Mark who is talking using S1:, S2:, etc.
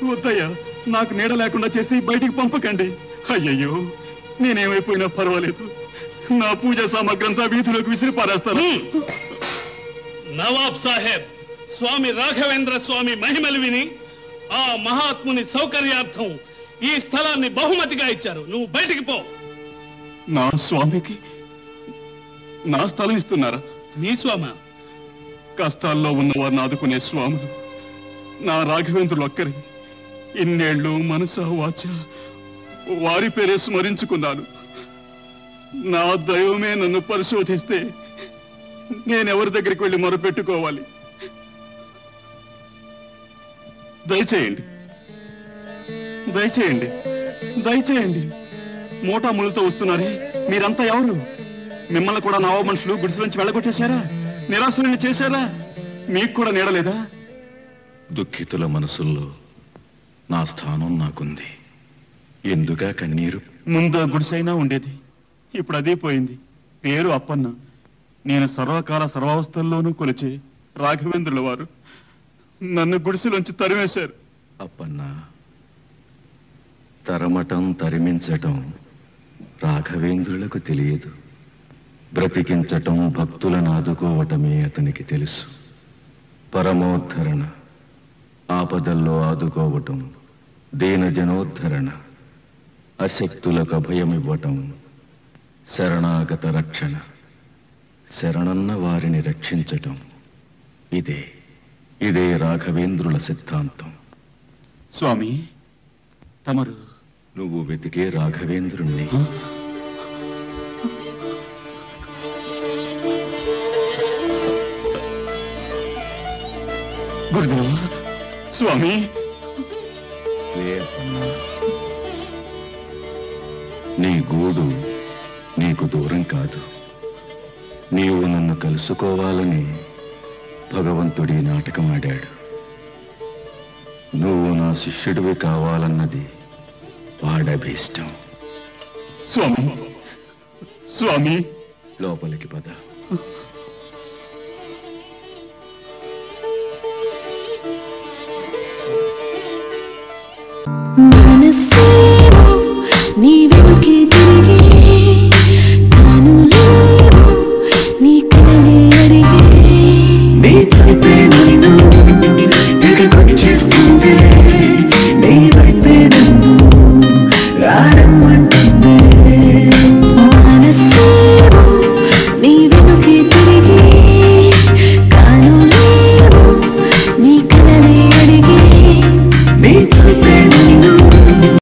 S1: వద్దయ్యా నాకు నీడ లేకుండా చేసి బయటికి పంపకండి అయ్యయ్యో నేనేమైపోయినా పర్వాలేదు నా పూజ సామగ్రంతా వీధిలోకి విసిరి పారేస్తాను
S2: నవాబ్ సాహెబ్ స్వామి రాఘవేంద్ర స్వామి మహిమలు విని ఆ మహాత్ముని సౌకర్యార్థం ఈ స్థలాన్ని బహుమతిగా ఇచ్చారు నువ్వు బయటికి పో
S1: నా స్వామికి నా స్థలం ఇస్తున్నారా
S2: నీ స్వామ
S1: కష్టాల్లో ఉన్న వారిని ఆదుకునే స్వాములు నా రాఘవేంద్రులు ఒక్కరి ఇన్నేళ్లు మనస వాచ వారి పేరే స్మరించుకున్నాను నా దైవమే నన్ను పరిశోధిస్తే నేనెవరి దగ్గరికి వెళ్ళి మొరపెట్టుకోవాలి దయచేయండి దయచేయండి దయచేయండి మోటాములతో వస్తున్నారే మీరంతా ఎవరు మిమ్మల్ని కూడా నవ మనుషులు గుడిసెలోంచి వెళ్ళగొట్టేశారా నిరాశలను చేశారా మీకు కూడా నీడలేదా
S3: దుఃఖితుల మనసుల్లో నా స్థానం నాకుంది ఎందుగా కన్నీరు
S1: ముందు గుడిసైనా ఉండేది ఇప్పుడు అదే పోయింది పేరు అప్పన్న నేను సర్వకాల సర్వావస్థల్లోనూ కొలిచే రాఘవేంద్రుల వారు నన్ను గుడిసెలోంచి తరిమేశారు
S3: అప్పన్న తరమటం తరిమించటం రాఘవేంద్రులకు తెలియదు బ్రతికించటం భక్తులను ఆదుకోవటమే అతనికి తెలుసు పరమోద్ధరణ ఆపదల్లో ఆదుకోవటం దీన జనోద్ధరణ అశక్తులకు అభయమివ్వటం శరణాగత రక్షణ శరణన్న వారిని రక్షించటం ఇదే ఇదే రాఘవేంద్రుల సిద్ధాంతం
S1: స్వామి తమరు
S3: నువ్వు వెతికే రాఘవేంద్రుణ్ణి
S1: గురుదేవ స్వామి
S3: లే అప్పన్నా. నీ గూడు నీకు దూరం కాదు నీవు నన్ను కలుసుకోవాలని భగవంతుడి నాటకం ఆడాడు నువ్వు నా శిష్యుడివి కావాలన్నది వాడభీష్టం
S1: స్వామి స్వామి
S3: లోపలికి పద
S4: మనసే